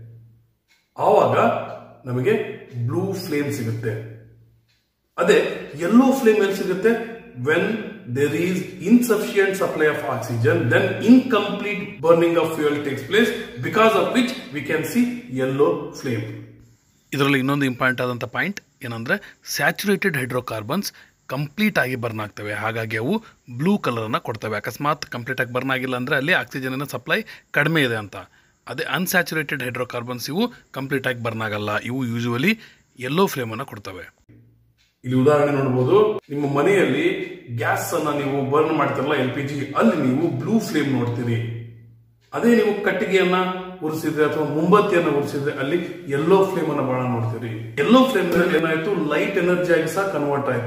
ಆವಾಗ ನಮಗೆ ಬ್ಲೂ ಫ್ಲೇಮ್ ಸಿಗುತ್ತೆ ಅದೇ ಯೆಲ್ಲೋ ಫ್ಲೇಮ್ ಎಲ್ಲಿ ಸಿಗುತ್ತೆ when there is insufficient supply of oxygen then incomplete burning of fuel takes place because of which we can see yellow flame ಇದರಲ್ಲಿ ಇನ್ನೊಂದು ಇಂಪಾರ್ಟೆಂಟ್ ಆದಂಥ ಪಾಯಿಂಟ್ ಏನಂದರೆ ಸ್ಯಾಚುರೇಟೆಡ್ ಹೈಡ್ರೋಕಾರ್ಬನ್ಸ್ ಕಂಪ್ಲೀಟ್ ಆಗಿ ಬರ್ನ್ ಆಗ್ತವೆ ಹಾಗಾಗಿ ಅವು ಬ್ಲೂ ಕಲರನ್ನು ಕೊಡ್ತವೆ ಅಕಸ್ಮಾತ್ ಕಂಪ್ಲೀಟ್ ಆಗಿ ಬರ್ನ್ ಆಗಿಲ್ಲ ಅಂದರೆ ಅಲ್ಲಿ ಆಕ್ಸಿಜನಿನ ಸಪ್ಲೈ ಕಡಿಮೆ ಇದೆ ಅಂತ ಅದೇ ಅನ್ಸ್ಯಾಚುರೇಟೆಡ್ ಹೈಡ್ರೋಕಾರ್ಬನ್ಸ್ ಇವು ಕಂಪ್ಲೀಟ್ ಆಗಿ ಬರ್ನ್ ಆಗಲ್ಲ ಇವು ಯೂಶುವಲಿ ಯೆಲ್ಲೋ ಫ್ಲೇಮನ್ನು ಕೊಡ್ತವೆ ಇಲ್ಲಿ ಉದಾಹರಣೆ ನೋಡಬಹುದು ನಿಮ್ಮ ಮನೆಯಲ್ಲಿ ಗ್ಯಾಸ್ ಅನ್ನ ನೀವು ಬರ್ನ್ ಮಾಡ್ತಿರಲ್ಲ ಎಲ್ ಪಿ ಜಿ ಅಲ್ಲಿ ನೀವು ಬ್ಲೂ ಫ್ಲೇಮ್ ನೋಡ್ತೀರಿ ಅದೇ ನೀವು ಕಟ್ಟಿಗೆಯನ್ನ ಉರಿಸಿದ್ರೆ ಅಥವಾ ಮುಂಬತ್ತಿಯನ್ನ ಉರಿಸಿದ್ರೆ ಅಲ್ಲಿ ಯೆಲ್ಲೋ ಫ್ಲೇಮ್ ಅನ್ನ ಬಹಳ ನೋಡ್ತೀರಿ ಯೆಲ್ಲೋ ಫ್ಲೇಮ್ ನಲ್ಲಿ ಏನಾಯ್ತು ಲೈಟ್ ಎನರ್ಜಿ ಆಗಿ ಸಹ ಕನ್ವರ್ಟ್ ಆಯ್ತು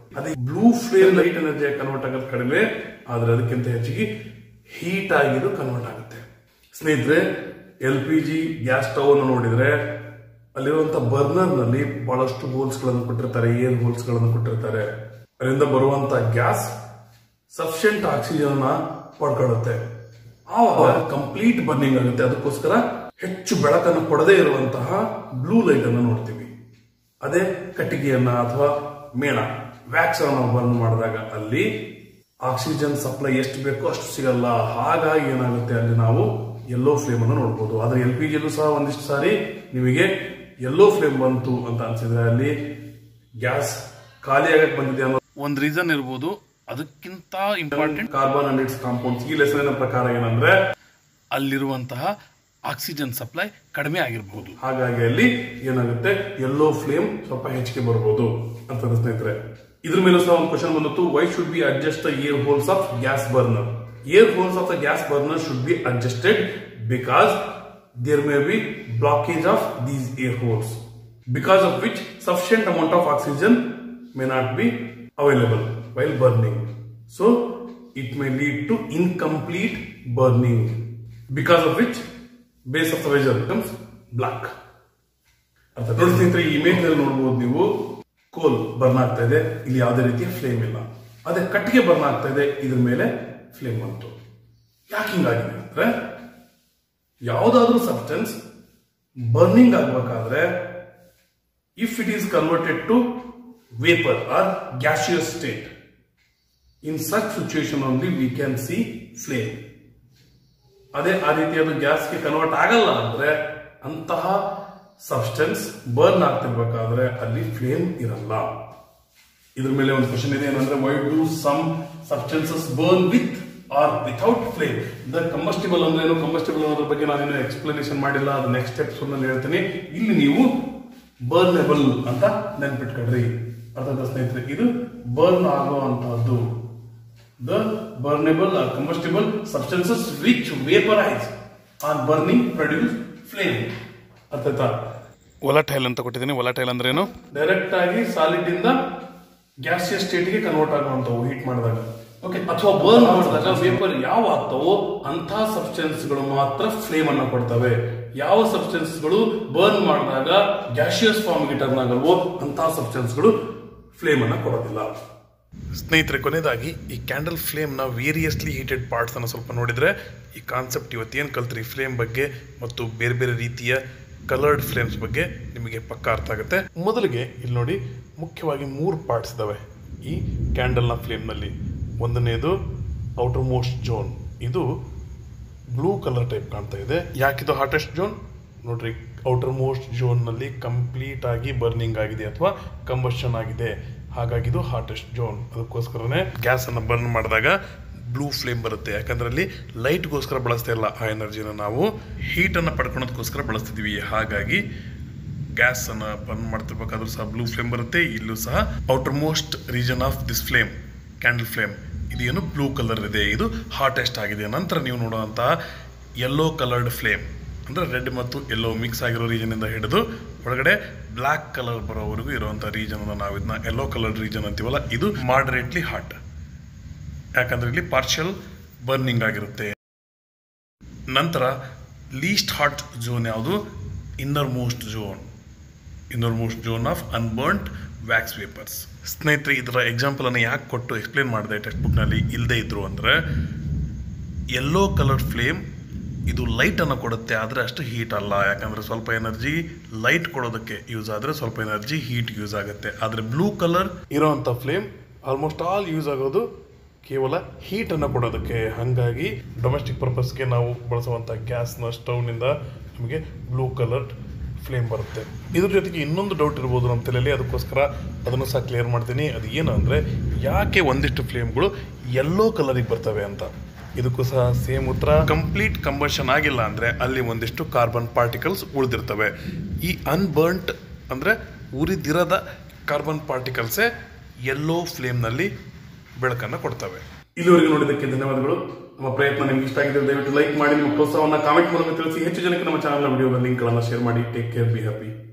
ಅದೇ blue flame light energy convert ಆಗೋದು ಕಡಿಮೆ ಆದ್ರೆ ಅದಕ್ಕಿಂತ ಹೆಚ್ಚಿಗೆ ಹೀಟ್ ಆಗಿದ್ದು ಕನ್ವರ್ಟ್ ಆಗುತ್ತೆ ಸ್ನೇಹಿತರೆ L P G gas stove ಅನ್ನು ನೋಡಿದ್ರೆ ಅಲ್ಲಿರುವಂತ ಬರ್ನರ್ ನಲ್ಲಿ ಬಹಳಷ್ಟು ಹೋಲ್ಸ್ ಗಳನ್ನು ಕೊಟ್ಟಿರ್ತಾರೆ ಏರ್ ಹೋಲ್ಸ್ ಗಳನ್ನು ಕೊಟ್ಟಿರ್ತಾರೆ ಅದರಿಂದ ಬರುವಂತ ಗ್ಯಾಸ್ ಸಫಿಷಿಯಂಟ್ ಆಕ್ಸಿಜನ್ ನ ಪಡ್ಕೊಳ್ಳುತ್ತೆ ಆವಾಗ ಕಂಪ್ಲೀಟ್ ಬರ್ನಿಂಗ್ ಆಗುತ್ತೆ ಅದಕ್ಕೋಸ್ಕರ ಹೆಚ್ಚು ಬೆಳಕನ್ನು ಕೊಡದೇ ಇರುವಂತಹ ಬ್ಲೂ ಲೈಟ್ ಅನ್ನು ನೋಡ್ತೀವಿ ಅದೇ ಕಟ್ಟಿಗೆಯನ್ನ ಅಥವಾ ಮೇಣ ವ್ಯಾಕ್ಸ್ ಅನ್ನು ಬರ್ನ್ ಮಾಡಿದಾಗ ಅಲ್ಲಿ ಆಕ್ಸಿಜನ್ ಸಪ್ಲೈ ಎಷ್ಟು ಬೇಕೋ ಅಷ್ಟು ಸಿಗಲ್ಲ ಹಾಗಾಗಿ ಏನಾಗುತ್ತೆ ಅಲ್ಲಿ ನಾವು ಯೆಲ್ಲೋ ಫ್ಲೇಮ್ ಅನ್ನು ನೋಡಬಹುದು ಆದ್ರೆ ಎಲ್ ಪಿ ಜಿಯಲ್ಲೂ ಸಹ ಒಂದಿಷ್ಟು ಸಾರಿ ನಿಮಗೆ ಯೆಲ್ಲೋ ಫ್ಲೇಮ್ ಬಂತು ಅಂತ ಅನ್ಸಿದ್ರೆ ಅಲ್ಲಿ ಗ್ಯಾಸ್ ಖಾಲಿ ಆಗಕ್ಕೆ ಬಂದಿದೆ ಅನ್ನೋ ಒಂದು ರೀಸನ್ ಇರ್ಬೋದು ಅದಕ್ಕಿಂತ important carbon and its compounds ಈ ಲೆಸನಿನ ಪ್ರಕಾರ ಏನಂದ್ರೆ ಅಲ್ಲಿರುವಂತಹ ಆಕ್ಸಿಜನ್ ಸಪ್ಲೈ ಕಡಿಮೆ ಆಗಿರಬಹುದು ಹಾಗಾಗಿ ಅಲ್ಲಿ ಏನಾಗುತ್ತೆ ಯೆಲ್ಲೋ ಫ್ಲೇಮ್ ಸ್ವಲ್ಪ ಹೆಚ್ಚಿಗೆ ಬರ್ಬೋದು ಅಂತ ಸ್ನೇಹಿತರೆ ಇದ್ರ ಮೇಲೂ ಸಹ ಒಂದು ಕ್ವಶನ್ ಬಂದಿತ್ತು why should be adjust the air holes of gas burner air holes of the gas burner should be adjusted because there may be blockage of these air holes because of which sufficient amount of oxygen may not be available while burning so it may lead to incomplete burning because of which base of the vessel becomes black ಅರ್ಥ ನೋಡಿ ಸ್ನೇಹಿತರೆ ಈ ಇಮೇಜ್ ನಲ್ಲಿ ನೋಡಬಹುದು ನೀವು ಕೋಲ್ ಬರ್ನ್ ಆಗ್ತಾ ಇದೆ ಇಲ್ಲಿ ಯಾವುದೇ ರೀತಿಯ ಫ್ಲೇಮ್ ಇಲ್ಲ ಅದೇ ಕಟ್ಟಿಗೆ ಬರ್ನ್ ಆಗ್ತಾ ಇದೆ ಇದ್ರ ಮೇಲೆ ಫ್ಲೇಮ್ ಬಂತು ಯಾಕೆ ಹಿಂಗಾಗಿದೆ ಅಂದ್ರೆ ಯಾವುದಾದ್ರೂ ಸಬ್ಸ್ಟೆನ್ಸ್ ಬರ್ನಿಂಗ್ ಆಗಬೇಕಾದ್ರೆ if it is converted to vapour or gaseous state in such situation only we can see flame ಅದೇ ಆ ರೀತಿ ಅದು ಗ್ಯಾಸ್ಗೆ ಕನ್ವರ್ಟ್ ಆಗಲ್ಲ ಅಂದ್ರೆ ಅಂತಹ ಸಬ್ಸ್ಟೆನ್ಸ್ ಬರ್ನ್ ಆಗ್ತಿರ್ಬೇಕಾದ್ರೆ ಅಲ್ಲಿ ಫ್ಲೇಮ್ ಇರಲ್ಲ ಇದ್ರ ಮೇಲೆ ಒಂದು ಕ್ವಶನ್ ಇದೆ ಏನಂದ್ರೆ why do some substances burn with or without flame the combustible ಅಂದ್ರೆ ಏನು ಕಂಬಸ್ಟಿಬಲ್ ಅನ್ನೋದ್ರ ಬಗ್ಗೆ ನಾನೇನು ಎಕ್ಸ್ಪ್ಲನೇಷನ್ ಮಾಡಿಲ್ಲ ಅದು ನೆಕ್ಸ್ಟ್ ಸ್ಟೆಪ್ಸ್ ನಲ್ಲಿ ಹೇಳ್ತೀನಿ ಇಲ್ಲಿ ನೀವು ಬರ್ನೆಬಲ್ ಅಂತ ನೆನ್ಪಿಟ್ಕೊಡ್ರಿ ಅರ್ಥದ ಸ್ನೇಹಿತರೆ ಇದು ಬರ್ನ್ ಆಗುವಂತಹದ್ದು the burnable or combustible substances which vaporize on burning produce flame ಅರ್ಥಾಯ್ತಾ ಒಲಟೈಲ್ ಅಂತ ಕೊಟ್ಟಿದ್ದೀನಿ ಒಲಟೈಲ್ ಅಂದ್ರೆ ಏನು ಡೈರೆಕ್ಟ್ ಆಗಿ ಸಾಲಿಡ್ ಇಂದ ಗ್ಯಾಸಿಯಸ್ ಸ್ಟೇಟ್ ಗೆ ಕನ್ವರ್ಟ್ ಆಗುವಂತವು ಹೀಟ್ ಮಾಡಿದಾಗ ಓಕೆ ಅಥವಾ ಬರ್ನ್ ಮಾಡಿದಾಗ ವೇಪರ್ ಯಾವ ಆಗ್ತವೋ ಅಂತಹ ಸಬ್ಸ್ಟೆನ್ಸ್ ಗಳು ಮಾತ್ರ ಫ್ಲೇಮ್ ಅನ್ನ ಕೊಡ್ತವೆ ಯಾವ ಸಬ್ಸ್ಟೆನ್ಸ್ ಗಳು ಬರ್ನ್ ಮಾಡಿದಾಗ ಗ್ಯಾಸಿಯಸ್ ಫಾರ್ಮ್ ಗೆ ಟರ್ನ್ ಆಗಲ್ವೋ ಅಂತಹ ಸಬ್ಸ್ಟೆನ್ಸ್ ಗಳು ಫ್ಲೇಮ್ ಅನ್ನ ಕೊಡೋದಿಲ್ಲ ಸ್ನೇಹಿತರೆ ಕೊನೆಯದಾಗಿ ಈ ಕ್ಯಾಂಡಲ್ ಫ್ಲೇಮ್ನ ವೇರಿಯಸ್ಲಿ ಹೀಟೆಡ್ ಪಾರ್ಟ್ಸ್ ಅನ್ನು ಸ್ವಲ್ಪ ನೋಡಿದರೆ ಈ ಕಾನ್ಸೆಪ್ಟ್ ಇವತ್ತೇನು ಕಲ್ತ್ರಿ ಫ್ಲೇಮ್ ಬಗ್ಗೆ ಮತ್ತು ಬೇರೆ ಬೇರೆ ರೀತಿಯ ಕಲರ್ಡ್ ಫ್ಲೇಮ್ಸ್ ಬಗ್ಗೆ ನಿಮಗೆ ಪಕ್ಕ ಅರ್ಥ ಆಗುತ್ತೆ ಮೊದಲಿಗೆ ಇಲ್ಲಿ ನೋಡಿ ಮುಖ್ಯವಾಗಿ ಮೂರು ಪಾರ್ಟ್ಸ್ ಇದ್ದಾವೆ ಈ ಕ್ಯಾಂಡಲ್ನ ಫ್ಲೇಮ್ನಲ್ಲಿ ಒಂದನೇದು ಔಟರ್ ಮೋಸ್ಟ್ ಜೋನ್ ಇದು ಬ್ಲೂ ಕಲರ್ ಟೈಪ್ ಕಾಣ್ತಾ ಇದೆ ಯಾಕಿದು ಹಾಟೆಸ್ಟ್ ಜೋನ್ ನೋಡ್ರಿ ಔಟರ್ ಮೋಸ್ಟ್ ನಲ್ಲಿ ಕಂಪ್ಲೀಟ್ ಆಗಿ ಬರ್ನಿಂಗ್ ಆಗಿದೆ ಅಥವಾ ಕಂಬಷನ್ ಆಗಿದೆ ಹಾಗಾಗಿ ಇದು ಹಾಟೆಸ್ಟ್ ಜೋನ್ ಅದಕ್ಕೋಸ್ಕರನೇ ಗ್ಯಾಸ್ ಅನ್ನು ಬರ್ನ್ ಮಾಡಿದಾಗ ಬ್ಲೂ ಫ್ಲೇಮ್ ಬರುತ್ತೆ ಯಾಕಂದ್ರೆ ಅಲ್ಲಿ ಲೈಟ್ಗೋಸ್ಕರ ಬಳಸ್ತಾ ಇಲ್ಲ ಆ ಎನರ್ಜಿನ ನಾವು ಹೀಟನ್ನು ಪಡ್ಕೊಳೋದಕ್ಕೋಸ್ಕರ ಬಳಸ್ತಿದ್ವಿ ಹಾಗಾಗಿ ಗ್ಯಾಸ್ ಅನ್ನ ಬರ್ನ್ ಮಾಡ್ತಿರ್ಬೇಕಾದ್ರೂ ಸಹ ಬ್ಲೂ ಫ್ಲೇಮ್ ಬರುತ್ತೆ ಇಲ್ಲೂ ಸಹ outermost region of this flame candle flame ಇದು ಏನು ಬ್ಲೂ ಕಲರ್ ಇದೆ ಇದು ಹಾಟೆಸ್ಟ್ ಆಗಿದೆ ನಂತರ ನೀವು ನೋಡುವಂತಹ ಯೆಲ್ಲೋ ಕಲರ್ಡ್ ಫ್ಲೇಮ್ ಅಂದರೆ ರೆಡ್ ಮತ್ತು ಯೆಲ್ಲೋ ಮಿಕ್ಸ್ ಆಗಿರೋ ರೀಜನಿಂದ ಹಿಡಿದು ಒಳಗಡೆ ಬ್ಲ್ಯಾಕ್ ಕಲರ್ ಬರೋವರೆಗೂ ಇರುವಂಥ ರೀಜನ್ ನಾವು ಇದನ್ನ ಯೆಲ್ಲೋ ಕಲರ್ ರೀಜನ್ ಅಂತೀವಲ್ಲ ಇದು ಮಾಡರೇಟ್ಲಿ ಹಾಟ್ ಯಾಕಂದ್ರೆ ಇಲ್ಲಿ ಪಾರ್ಷಿಯಲ್ ಬರ್ನಿಂಗ್ ಆಗಿರುತ್ತೆ ನಂತರ ಲೀಸ್ಟ್ ಹಾಟ್ ಝೋನ್ ಯಾವುದು innermost zone innermost zone of unburnt wax vapours ಸ್ನೇಹಿತರೆ ಇದರ ಎಕ್ಸಾಂಪಲ್ ಅನ್ನು ಯಾಕೆ ಕೊಟ್ಟು ಎಕ್ಸ್ಪ್ಲೇನ್ ಮಾಡಿದೆ ಟೆಕ್ಸ್ಟ್ ಬುಕ್ನಲ್ಲಿ ಇಲ್ಲದೆ ಇದ್ರು ಅಂದರೆ ಯೆಲ್ಲೋ ಕಲರ್ ಫ್ಲೇಮ್ ಇದು ಲೈಟನ್ನು ಕೊಡುತ್ತೆ ಆದರೆ ಅಷ್ಟು ಹೀಟ್ ಅಲ್ಲ ಯಾಕಂದರೆ ಸ್ವಲ್ಪ ಎನರ್ಜಿ ಲೈಟ್ ಕೊಡೋದಕ್ಕೆ ಯೂಸ್ ಆದರೆ ಸ್ವಲ್ಪ ಎನರ್ಜಿ ಹೀಟ್ ಯೂಸ್ ಆಗುತ್ತೆ ಆದರೆ ಬ್ಲೂ ಕಲರ್ ಇರೋವಂಥ ಫ್ಲೇಮ್ ಆಲ್ಮೋಸ್ಟ್ ಆಲ್ ಯೂಸ್ ಆಗೋದು ಕೇವಲ ಹೀಟನ್ನು ಕೊಡೋದಕ್ಕೆ ಹಾಗಾಗಿ ಡೊಮೆಸ್ಟಿಕ್ ಪರ್ಪಸ್ಗೆ ನಾವು ಬಳಸುವಂಥ ಗ್ಯಾಸ್ನ ಸ್ಟವ್ನಿಂದ ನಮಗೆ ಬ್ಲೂ ಕಲರ್ ಫ್ಲೇಮ್ ಬರುತ್ತೆ ಇದ್ರ ಜೊತೆಗೆ ಇನ್ನೊಂದು ಡೌಟ್ ಇರ್ಬೋದು ನಮ್ಮ ತಲೆಯಲ್ಲಿ ಅದಕ್ಕೋಸ್ಕರ ಅದನ್ನು ಸಹ ಕ್ಲಿಯರ್ ಮಾಡ್ತೀನಿ ಅದು ಏನು ಅಂದರೆ ಯಾಕೆ ಒಂದಿಷ್ಟು ಫ್ಲೇಮ್ಗಳು ಯೆಲ್ಲೋ ಕಲರಿಗೆ ಬರ್ತವೆ ಅಂತ ಇದಕ್ಕೂ ಸಹ ಸೇಮ್ ಉತ್ತರ ಕಂಪ್ಲೀಟ್ ಕಂಬಷನ್ ಆಗಿಲ್ಲ ಅಂದರೆ ಅಲ್ಲಿ ಒಂದಿಷ್ಟು ಕಾರ್ಬನ್ ಪಾರ್ಟಿಕಲ್ಸ್ ಉಳಿದಿರ್ತವೆ ಈ ಅನ್ಬರ್ನ್ಟ್ ಅಂದರೆ ಉರಿದಿರದ ಕಾರ್ಬನ್ ಪಾರ್ಟಿಕಲ್ಸೇ ಯೆಲ್ಲೋ ಫ್ಲೇಮ್ನಲ್ಲಿ ಬೆಳಕನ್ನು ಕೊಡ್ತವೆ ಇಲ್ಲಿವರೆಗೆ ನೋಡಿದ್ದಕ್ಕೆ ಧನ್ಯವಾದಗಳು ನಮ್ಮ ಪ್ರಯತ್ನ ನಿಮ್ಗೆ ಇಷ್ಟ ಆಗಿದ್ರೆ ದಯವಿಟ್ಟು ಲೈಕ್ ಮಾಡಿ ನಿಮ್ಮ ಪ್ರೋತ್ಸಾಹವನ್ನ ಕಾಮೆಂಟ್ ಮೂಲಕ ತಿಳಿಸಿ ಹೆಚ್ಚು ಜನಕ್ಕೆ ನಮ್ಮ ಚಾನಲ್ನ ವಿಡಿಯೋದ ಲಿಂಕ್ಗಳನ್ನು ಶೇರ್ ಮಾಡಿ ಟೇಕ್ ಕೇರ್ ಬಿ ಹ್ಯಾಪಿ